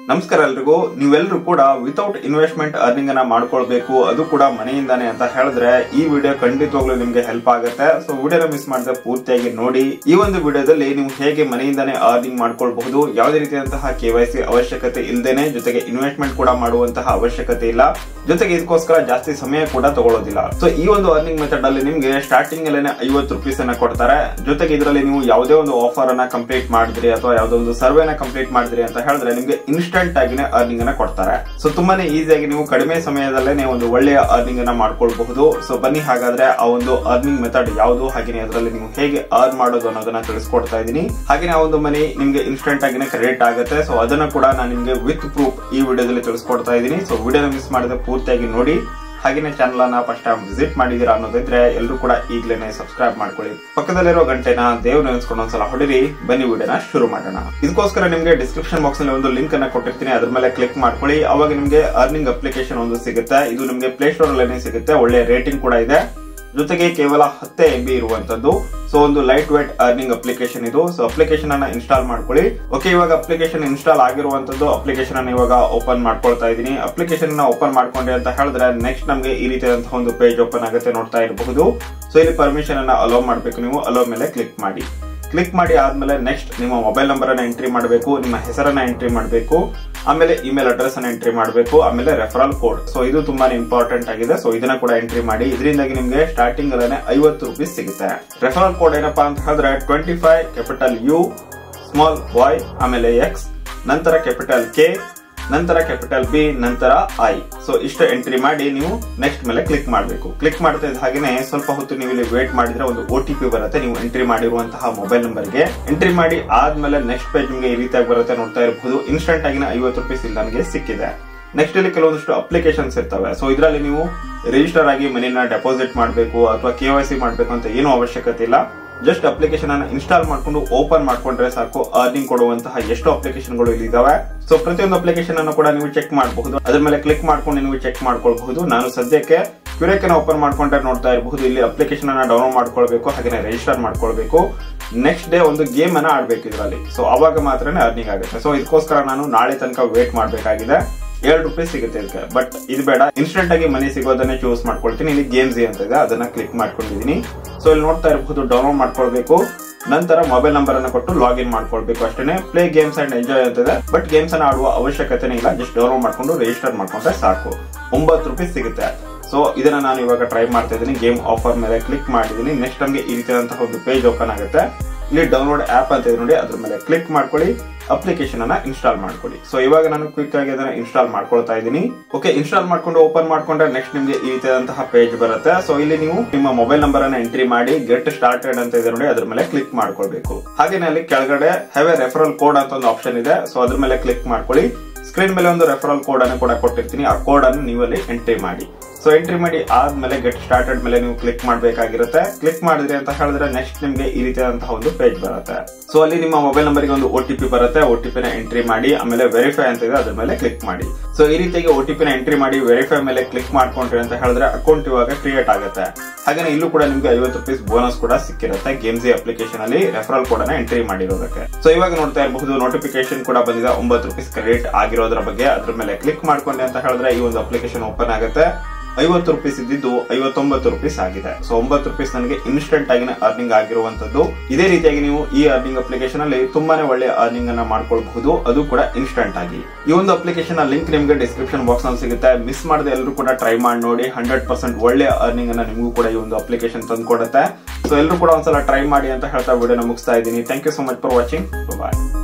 ನಮಸ್ಕಾರ ಎಲ್ರಿಗೂ ನೀವೆಲ್ಲರೂ ಕೂಡ ವಿತೌಟ್ ಇನ್ವೆಸ್ಟ್ಮೆಂಟ್ ಅರ್ನಿಂಗ್ ಅನ್ನ ಮಾಡ್ಕೊಳ್ಬೇಕು ಅದು ಕೂಡ ಮನೆಯಿಂದಾನೆ ಅಂತ ಹೇಳಿದ್ರೆ ಈ ವಿಡಿಯೋ ಖಂಡಿತವಾಗ್ಲೂ ನಿಮ್ಗೆ ಹೆಲ್ಪ್ ಆಗುತ್ತೆ ಸೊ ವಿಡಿಯೋನ ಮಿಸ್ ಮಾಡದೆ ಪೂರ್ತಿಯಾಗಿ ನೋಡಿ ಈ ಒಂದು ವಿಡಿಯೋದಲ್ಲಿ ನೀವು ಹೇಗೆ ಮನೆಯಿಂದಾನೆ ಅರ್ನಿಂಗ್ ಮಾಡ್ಕೊಳ್ಬಹುದು ಯಾವುದೇ ರೀತಿಯಾದಂತಹ ಕೆವೈಸಿ ಅವಶ್ಯಕತೆ ಇಲ್ಲದೇನೆ ಜೊತೆಗೆ ಇನ್ವೆಸ್ಟ್ಮೆಂಟ್ ಕೂಡ ಮಾಡುವಂತಹ ಅವಶ್ಯಕತೆ ಇಲ್ಲ ಜೊತೆಗೆ ಇದಕ್ಕೋಸ್ಕರ ಜಾಸ್ತಿ ಸಮಯ ಕೂಡ ತಗೊಳ್ಳೋದಿಲ್ಲ ಸೊ ಈ ಒಂದು ಅರ್ನಿಂಗ್ ಮೆಥಡ್ ಅಲ್ಲಿ ನಿಮ್ಗೆ ಸ್ಟಾರ್ಟಿಂಗ್ ಅಲ್ಲೇ ಐವತ್ತು ರುಪೀಸ್ ಅನ್ನ ಕೊಡ್ತಾರೆ ಜೊತೆಗೆ ಇದರಲ್ಲಿ ನೀವು ಯಾವುದೇ ಒಂದು ಆಫರ್ ಅನ್ನ ಕಂಪ್ಲೀಟ್ ಮಾಡಿದ್ರಿ ಅಥವಾ ಯಾವುದೋ ಒಂದು ಸರ್ವೆನ ಕಂಪ್ಲೀಟ್ ಮಾಡಿದ್ರಿ ಅಂತ ಹೇಳಿದ್ರೆ ನಿಮ್ಗೆ ಇನ್ಸ್ಟಂಟ್ ಆಗಿನೇ ಅರ್ನಿಂಗ್ ಅನ್ನ ಕೊಡ್ತಾರೆ ಸೊ ತುಂಬಾನೇ ಈಸಿಯಾಗಿ ನೀವು ಕಡಿಮೆ ಸಮಯದಲ್ಲೇ ನೀವು ಒಂದು ಒಳ್ಳೆಯ ಅರ್ನಿಂಗ್ ಅನ್ನ ಮಾಡ್ಕೊಳ್ಬಹುದು ಸೊ ಬನ್ನಿ ಹಾಗಾದ್ರೆ ಆ ಒಂದು ಅರ್ನಿಂಗ್ ಮೆಥಡ್ ಯಾವುದು ಹಾಗೆ ಅದರಲ್ಲಿ ನೀವು ಹೇಗೆ ಅರ್ನ್ ಮಾಡೋದು ಅನ್ನೋದನ್ನ ತಿಳಿಸ್ಕೊಡ್ತಾ ಇದ್ದೀನಿ ಹಾಗೆ ಆ ಒಂದು ಮನಿ ನಿಮ್ಗೆ ಇನ್ಸ್ಟಂಟ್ ಆಗಿನೇ ಕ್ರೆಡಿಟ್ ಆಗುತ್ತೆ ಸೊ ಅದನ್ನ ಕೂಡ ನಾನು ನಿಮ್ಗೆ ವಿತ್ ಪ್ರೂಫ್ ಈ ವಿಡಿಯೋದಲ್ಲಿ ತಿಳಿಸ್ಕೊಡ್ತಾ ಇದ್ದೀನಿ ಸೊ ವಿಡಿಯೋನ ಮಿಸ್ ಮಾಡದೆ ಪೂರ್ತಿಯಾಗಿ ನೋಡಿ ಹಾಗೇನೆ ಚಾನಲ್ ಅನ್ನ ಫಸ್ಟ್ ಟೈಮ್ ವಿಸಿಟ್ ಮಾಡಿದೀರಾ ಅನ್ನೋದಿದ್ರೆ ಎಲ್ಲರೂ ಕೂಡ ಈಗಲೇ ಸಬ್ಸ್ಕ್ರೈಬ್ ಮಾಡ್ಕೊಳ್ಳಿ ಪಕ್ಕದಲ್ಲಿರೋ ಗಂಟೆನ ದೇವ್ ನೆನೆಸ್ಕೊಂಡು ಒಂದ್ಸಲ ಹೊಡಿರಿ ಬನ್ನಿ ವಿಡಿಯೋನ ಶುರು ಮಾಡೋಣ ಇದಕ್ಕೋಸ್ಕರ ನಿಮ್ಗೆ ಡಿಸ್ಕ್ರಿಪ್ಷನ್ ಬಾಕ್ಸ್ ನಲ್ಲಿ ಒಂದು ಲಿಂಕ್ ಅನ್ನ ಕೊಟ್ಟಿರ್ತೀನಿ ಅದ್ರ ಮೇಲೆ ಕ್ಲಿಕ್ ಮಾಡ್ಕೊಳ್ಳಿ ಅವಾಗ ನಿಮ್ಗೆ ಅರ್ನಿಂಗ್ ಅಪ್ಲಿಕೇಶನ್ ಒಂದು ಸಿಗುತ್ತೆ ಇದು ನಿಮ್ಗೆ ಪ್ಲೇ ಸ್ಟೋರ್ ಅಲ್ಲೇ ಸಿಗುತ್ತೆ ಒಳ್ಳೆ ರೇಟಿಂಗ್ ಕೂಡ ಇದೆ ಜೊತೆಗೆ ಕೇವಲ ಹತ್ತೇ ಎಂ ಬಿ ಇರುವಂತದ್ದು ಸೊ ಒಂದು ಲೈಟ್ ವೇಟ್ ಅರ್ನಿಂಗ್ ಅಪ್ಲಿಕೇಶನ್ ಇದು ಸೊ ಅಪ್ಲಿಕೇಶನ್ ಅನ್ನ ಇನ್ಸ್ಟಾಲ್ ಮಾಡ್ಕೊಳ್ಳಿ ಓಕೆ ಇವಾಗ ಅಪ್ಲಿಕೇಶನ್ ಇನ್ಸ್ಟಾಲ್ ಆಗಿರುವಂತದ್ದು ಅಪ್ಲಿಕೇಶನ್ ಅನ್ನ ಇವಾಗ ಓಪನ್ ಮಾಡ್ಕೊಳ್ತಾ ಇದ್ದೀನಿ ಅಪ್ಲಿಕೇಶನ್ ನ ಓಪನ್ ಮಾಡ್ಕೊಂಡೆ ಅಂತ ಹೇಳಿದ್ರೆ ನೆಕ್ಸ್ಟ್ ನಮಗೆ ಈ ರೀತಿಯಾದಂತಹ ಒಂದು ಪೇಜ್ ಓಪನ್ ಆಗುತ್ತೆ ನೋಡ್ತಾ ಇರಬಹುದು ಸೊ ಇಲ್ಲಿ ಪರ್ಮಿಷನ್ ಅನ್ನ ಅಲೋ ಮಾಡ್ಬೇಕು ನೀವು ಅಲೋ ಮೇಲೆ ಕ್ಲಿಕ್ ಮಾಡಿ ಕ್ಲಿಕ್ ಮಾಡಿ ಆದ್ಮೇಲೆ ನೆಕ್ಸ್ಟ್ ನಿಮ್ಮ ಮೊಬೈಲ್ ನಂಬರ್ ಅನ್ನ ಎಂಟ್ರಿ ಮಾಡಬೇಕು ನಿಮ್ಮ ಹೆಸರನ್ನ ಎಂಟ್ರಿ ಮಾಡಬೇಕು ಆಮೇಲೆ ಇಮೇಲ್ ಅಡ್ರೆಸ್ ಅನ್ನ ಎಂಟ್ರಿ ಮಾಡಬೇಕು ಆಮೇಲೆ ರೆಫರಲ್ ಕೋಡ್ ಸೊ ಇದು ತುಂಬಾ ಇಂಪಾರ್ಟೆಂಟ್ ಆಗಿದೆ ಸೊ ಇದನ್ನ ಕೂಡ ಎಂಟ್ರಿ ಮಾಡಿ ಇದರಿಂದಾಗಿ ನಿಮ್ಗೆ ಸ್ಟಾರ್ಟಿಂಗ್ ಅಲ್ಲೇ ಐವತ್ತು ರುಪೀಸ್ ಸಿಗುತ್ತೆ ರೆಫರಲ್ ಕೋಡ್ ಏನಪ್ಪಾ ಅಂತ ಹೇಳಿದ್ರೆ twenty five capital U small boy ಆಮೇಲೆ ಎಕ್ಸ್ ನಂತರ ಕ್ಯಾಪಿಟಲ್ ಕೆ ನಂತರ ಕ್ಯಾಪಿಟಲ್ ಬಿ ನಂತರ ಐ ಸೊ ಇಷ್ಟು ಎಂಟ್ರಿ ಮಾಡಿ ನೀವು ನೆಕ್ಸ್ಟ್ ಮೇಲೆ ಕ್ಲಿಕ್ ಮಾಡಬೇಕು ಕ್ಲಿಕ್ ಮಾಡ್ತಾ ಇದ್ದ ಹಾಗೆ ಸ್ವಲ್ಪ ಹೊತ್ತು ನೀವು ಇಲ್ಲಿ ವೇಟ್ ಮಾಡಿದ್ರೆ ಒಂದು ಒ ಟಿ ಪಿ ಬರುತ್ತೆ ನೀವು ಎಂಟ್ರಿ ಮಾಡಿರುವಂತಹ ಮೊಬೈಲ್ ನಂಬರ್ಗೆ ಎಂಟ್ರಿ ಮಾಡಿ ಆದ್ಮೇಲೆ ನೆಕ್ಸ್ಟ್ ಪೇಜ್ ನಿಮಗೆ ಈ ರೀತಿಯಾಗಿ ಬರುತ್ತೆ ನೋಡ್ತಾ ಇರಬಹುದು ಇನ್ಸ್ಟಂಟ್ ಆಗಿನ ಐವತ್ತು ರುಪೀಸ್ ಇಲ್ಲಿ ನನಗೆ ಸಿಕ್ಕಿದೆ ನೆಕ್ಸ್ಟ್ ಇಲ್ಲಿ ಕೆಲವೊಂದಿಷ್ಟು ಅಪ್ಲಿಕೇಶನ್ಸ್ ಇರ್ತವೆ ಸೊ ಇದರಲ್ಲಿ ನೀವು ರಿಜಿಸ್ಟರ್ ಆಗಿ ಮನಿನ ಡೆಪಾಸಿಟ್ ಮಾಡಬೇಕು ಅಥವಾ ಕೆ ವೈ ಸಿ ಮಾಡಬೇಕು ಅಂತ ಏನು ಅವಶ್ಯಕತೆ ಇಲ್ಲ ಜಸ್ಟ್ ಅಪ್ಲಿಕೇಶನ್ ಅನ್ನ ಇನ್ಸ್ಟಾಲ್ ಮಾಡ್ಕೊಂಡು ಓಪನ್ ಮಾಡ್ಕೊಂಡ್ರೆ ಸಾಕು ಅರ್ನಿಂಗ್ ಕೊಡುವಂತಹ ಎಷ್ಟು ಅಪ್ಲಿಕೇಶನ್ ಗಳು ಇಲ್ಲಿ ಇದಾವೆ ಸೊ ಪ್ರತಿಯೊಂದು ಅಪ್ಲಿಕೇಶನ್ ಅನ್ನು ಕೂಡ ನೀವು ಚೆಕ್ ಮಾಡಬಹುದು ಅದ್ರ ಮೇಲೆ ಕ್ಲಿಕ್ ಮಾಡ್ಕೊಂಡು ನೀವು ಚೆಕ್ ಮಾಡ್ಕೊಳ್ಬಹುದು ನಾನು ಸದ್ಯಕ್ಕೆ ಕ್ಯೂರೆಕ್ ಓಪನ್ ಮಾಡ್ಕೊಂಡ್ರೆ ನೋಡ್ತಾ ಇರಬಹುದು ಇಲ್ಲಿ ಅಪ್ಲಿಕೇಶನ್ ಅನ್ನ ಡೌನ್ಲೋಡ್ ಮಾಡ್ಕೊಳ್ಬೇಕು ಹಾಗೆ ರಿಜಿಸ್ಟರ್ ಮಾಡ್ಕೊಳ್ಬೇಕು ನೆಕ್ಸ್ಟ್ ಡೇ ಒಂದು ಗೇಮ್ ಅನ್ನ ಆಡ್ಬೇಕು ಇದರಲ್ಲಿ ಸೊ ಅವಾಗ ಮಾತ್ರ ಅರ್ನಿಂಗ್ ಆಗುತ್ತೆ ಸೊ ಇದಕ್ಕೋಸ್ಕರ ನಾನು ನಾಳೆ ತನಕ ವೇಟ್ ಮಾಡಬೇಕಾಗಿದೆ ಏಳು ರೂಪಾಯಿ ಸಿಗುತ್ತೆ ಇದಕ್ಕೆ ಬಟ್ ಇದು ಬೇಡ ಇನ್ಸ್ಟೆಂಟ್ ಆಗಿ ಮನಿ ಸಿಗೋದನ್ನೇ ಚೂಸ್ ಮಾಡ್ಕೊಳ್ತೀನಿ ಇಲ್ಲಿ ಗೇಮ್ಸ್ ಅಂತ ಇದೆ ಅದನ್ನ ಕ್ಲಿಕ್ ಮಾಡ್ಕೊಂಡಿದೀನಿ ಸೊ ಇಲ್ಲಿ ನೋಡ್ತಾ ಇರಬಹುದು ಡೌನ್ಲೋಡ್ ಮಾಡ್ಕೊಳ್ಬೇಕು ನಂತರ ಮೊಬೈಲ್ ನಂಬರ್ ಅನ್ನ ಕೊಟ್ಟು ಲಾಗಿನ್ ಮಾಡ್ಕೊಳ್ಬೇಕು ಅಷ್ಟೇ ಪ್ಲೇ ಗೇಮ್ಸ್ ಅಂಡ್ ಎಂಜಾಯ್ ಅಂತಿದೆ ಬಟ್ ಗೇಮ್ಸ್ ಅನ್ನ ಆಡುವ ಅವಶ್ಯಕತೆ ಇಲ್ಲ ಜಸ್ಟ್ ಡೌನ್ಲೋಡ್ ಮಾಡ್ಕೊಂಡು ರಿಜಿಸ್ಟರ್ ಮಾಡ್ಕೊಂಡ್ರೆ ಸಾಕು ಒಂಬತ್ತು ರೂಪಾಯಿ ಸಿಗುತ್ತೆ ಸೊ ಇದನ್ನ ನಾನು ಇವಾಗ ಟ್ರೈ ಮಾಡ್ತಾ ಇದ್ದೀನಿ ಗೇಮ್ ಆಫರ್ ಮೇಲೆ ಕ್ಲಿಕ್ ಮಾಡಿದೀನಿ ನೆಕ್ಸ್ಟ್ ನಮಗೆ ಈ ರೀತಿಯಾದಂತಹ ಒಂದು ಪೇಜ್ ಓಪನ್ ಆಗುತ್ತೆ ಇಲ್ಲಿ ಡೌನ್ಲೋಡ್ ಆಪ್ ಅಂತ ಇದೆ ನೋಡಿ ಅದ್ರ ಮೇಲೆ ಕ್ಲಿಕ್ ಮಾಡ್ಕೊಳ್ಳಿ ಅಪ್ಲಿಕೇಶನ್ ಅನ್ನ ಇನ್ಸ್ಟಾಲ್ ಮಾಡ್ಕೊಳ್ಳಿ ಸೊ ಇವಾಗ ನಾನು ಕ್ವಿಕ್ ಆಗಿ ಅದನ್ನ ಇನ್ಸ್ಟಾಲ್ ಮಾಡ್ಕೊಳ್ತಾ ಇದ್ದೀನಿ ಓಕೆ ಇನ್ಸ್ಟಾಲ್ ಮಾಡ್ಕೊಂಡು ಓಪನ್ ಮಾಡ್ಕೊಂಡ್ರೆ ನೆಕ್ಸ್ಟ್ ನಿಮ್ಗೆ ಈ ರೀತಿಯಾದಂತಹ ಪೇಜ್ ಬರುತ್ತೆ ಸೊ ಇಲ್ಲಿ ನೀವು ನಿಮ್ಮ ಮೊಬೈಲ್ ನಂಬರ್ ಅನ್ನ ಎಂಟ್ರಿ ಮಾಡಿ ಗೆಟ್ ಸ್ಟಾರ್ಟೆಡ್ ಅಂತ ಇದೆ ನೋಡಿ ಅದ್ರ ಮೇಲೆ ಕ್ಲಿಕ್ ಮಾಡ್ಕೊಳ್ಬೇಕು ಹಾಗೇನೆ ಅಲ್ಲಿ ಕೆಳಗಡೆ ಹ್ಯಾವ್ ಎ ರೆಫರಲ್ ಕೋಡ್ ಅಂತ ಒಂದು ಆಪ್ಷನ್ ಇದೆ ಸೊ ಅದ್ರ ಮೇಲೆ ಕ್ಲಿಕ್ ಮಾಡ್ಕೊಳ್ಳಿ ಸ್ಕ್ರೀನ್ ಮೇಲೆ ಒಂದು ರೆಫರಲ್ ಕೋಡ್ ಅನ್ನು ಕೂಡ ಕೊಟ್ಟಿರ್ತೀನಿ ಆ ಕೋಡ್ ಅನ್ನು ನೀವು ಅಲ್ಲಿ ಎಂಟ್ರಿ ಮಾಡಿ ಸೊ ಎಂಟ್ರಿ ಮಾಡಿ ಆದ್ಮೇಲೆ ಗೆಟ್ ಸ್ಟಾರ್ಟೆಡ್ ಮೇಲೆ ನೀವು ಕ್ಲಿಕ್ ಮಾಡಬೇಕಾಗಿರುತ್ತೆ ಕ್ಲಿಕ್ ಮಾಡಿದ್ರಿ ಅಂತ ಹೇಳಿದ್ರೆ ನೆಕ್ಸ್ಟ್ ನಿಮ್ಗೆ ಈ ರೀತಿಯಾದಂತಹ ಒಂದು ಪೇಜ್ ಬರುತ್ತೆ ಸೊ ಅಲ್ಲಿ ನಿಮ್ಮ ಮೊಬೈಲ್ ನಂಬರ್ಗೆ ಒಂದು ಒ ಟಿ ಪಿ ಬರುತ್ತೆ ಒ ಟಿ ಪಿನ ಎಂಟ್ರಿ ಮಾಡಿ ಆಮೇಲೆ ವೆರಿಫೈ ಅಂತ ಇದೆ ಅದ್ರ ಮೇಲೆ ಕ್ಲಿಕ್ ಮಾಡಿ ಸೊ ಈ ರೀತಿಯಾಗಿ ಒ ಟಿ ಪಿನ ಎಂಟ್ರಿ ಮಾಡಿ ವೆರಿಫೈ ಮೇಲೆ ಕ್ಲಿಕ್ ಮಾಡ್ಕೊಂಡ್ರಿ ಅಂತ ಹೇಳಿದ್ರೆ ಅಕೌಂಟ್ ಇವಾಗ ಕ್ರಿಯೇಟ್ ಆಗುತ್ತೆ ಹಾಗೆ ಇಲ್ಲೂ ಕೂಡ ನಿಮ್ಗೆ ಐವತ್ತು ರುಪೀಸ್ ಬೋನಸ್ ಕೂಡ ಸಿಕ್ಕಿರುತ್ತೆ ಗೇಮ್ಸ್ ಅಪ್ಲಿಕೇಶನ್ ಅಲ್ಲಿ ರೆಫರಲ್ ಕೋಡ್ ಅನ್ನ ಎಂಟ್ರಿ ಮಾಡಿರೋದಕ್ಕೆ ಸೊ ಇವಾಗ ನೋಡ್ತಾ ಇರಬಹುದು ನೋಟಿಫಿಕೇಶನ್ ಕೂಡ ಬಂದಿದೆ ಒಂಬತ್ತು ರುಪೀಸ್ ಕ್ರೆಡಿಟ್ ಆಗಿರೋದ್ರ ಬಗ್ಗೆ ಅದ್ರ ಮೇಲೆ ಕ್ಲಿಕ್ ಮಾಡ್ಕೊಂಡೆ ಅಂತ ಹೇಳಿದ್ರೆ ಈ ಒಂದು ಅಪ್ಲಿಕೇಶನ್ ಓಪನ್ ಆಗುತ್ತೆ ಐವತ್ತು ರುಪೀಸ್ ಇದ್ದಿದ್ದು ಐವತ್ತೊಂಬತ್ತು ರುಪೀಸ್ ಆಗಿದೆ ಸೊ ಒಂಬತ್ತು ರುಪೀಸ್ ನನಗೆ ಇನ್ಸ್ಟೆಂಟ್ ಆಗಿನ ಅರ್ನಿಂಗ್ ಆಗಿರುವಂತದ್ದು ಇದೇ ರೀತಿಯಾಗಿ ನೀವು ಈ ಅರ್ನಿಂಗ್ ಅಪ್ಲಿಕೇಶನ್ ಅಲ್ಲಿ ತುಂಬಾನೇ ಒಳ್ಳೆ ಅರ್ನಿಂಗ್ ಅನ್ನ ಮಾಡ್ಕೊಳ್ಬಹುದು ಅದು ಕೂಡ ಇನ್ಸ್ಟೆಂಟ್ ಆಗಿ ಈ ಒಂದು ಅಪ್ಲಿಕೇಶನ್ ಲಿಂಕ್ ನಿಮ್ಗೆ ಡಿಸ್ಕ್ರಿಪ್ಷನ್ ಬಾಕ್ಸ್ ನಲ್ಲಿ ಸಿಗುತ್ತೆ ಮಿಸ್ ಮಾಡದೆ ಎಲ್ಲರೂ ಕೂಡ ಟ್ರೈ ಮಾಡಿ ನೋಡಿ ಹಂಡ್ರೆಡ್ ಪರ್ಸೆಂಟ್ ಒಳ್ಳೆ ಅರ್ನಿಂಗ್ ಅನ್ನ ನಿಮಗೂ ಕೂಡ ಈ ಒಂದು ಅಪ್ಲಿಕೇಶನ್ ತಂದು ಕೊಡುತ್ತೆ ಸೊ ಎಲ್ಲರೂ ಕೂಡ ಒಂದ್ಸಲ ಟ್ರೈ ಮಾಡಿ ಅಂತ ಹೇಳ್ತಾ ವಿಡಿಯೋನ ಮುಗಿಸ್ತಾ ಇದ್ದೀನಿ thank you so much for watching bye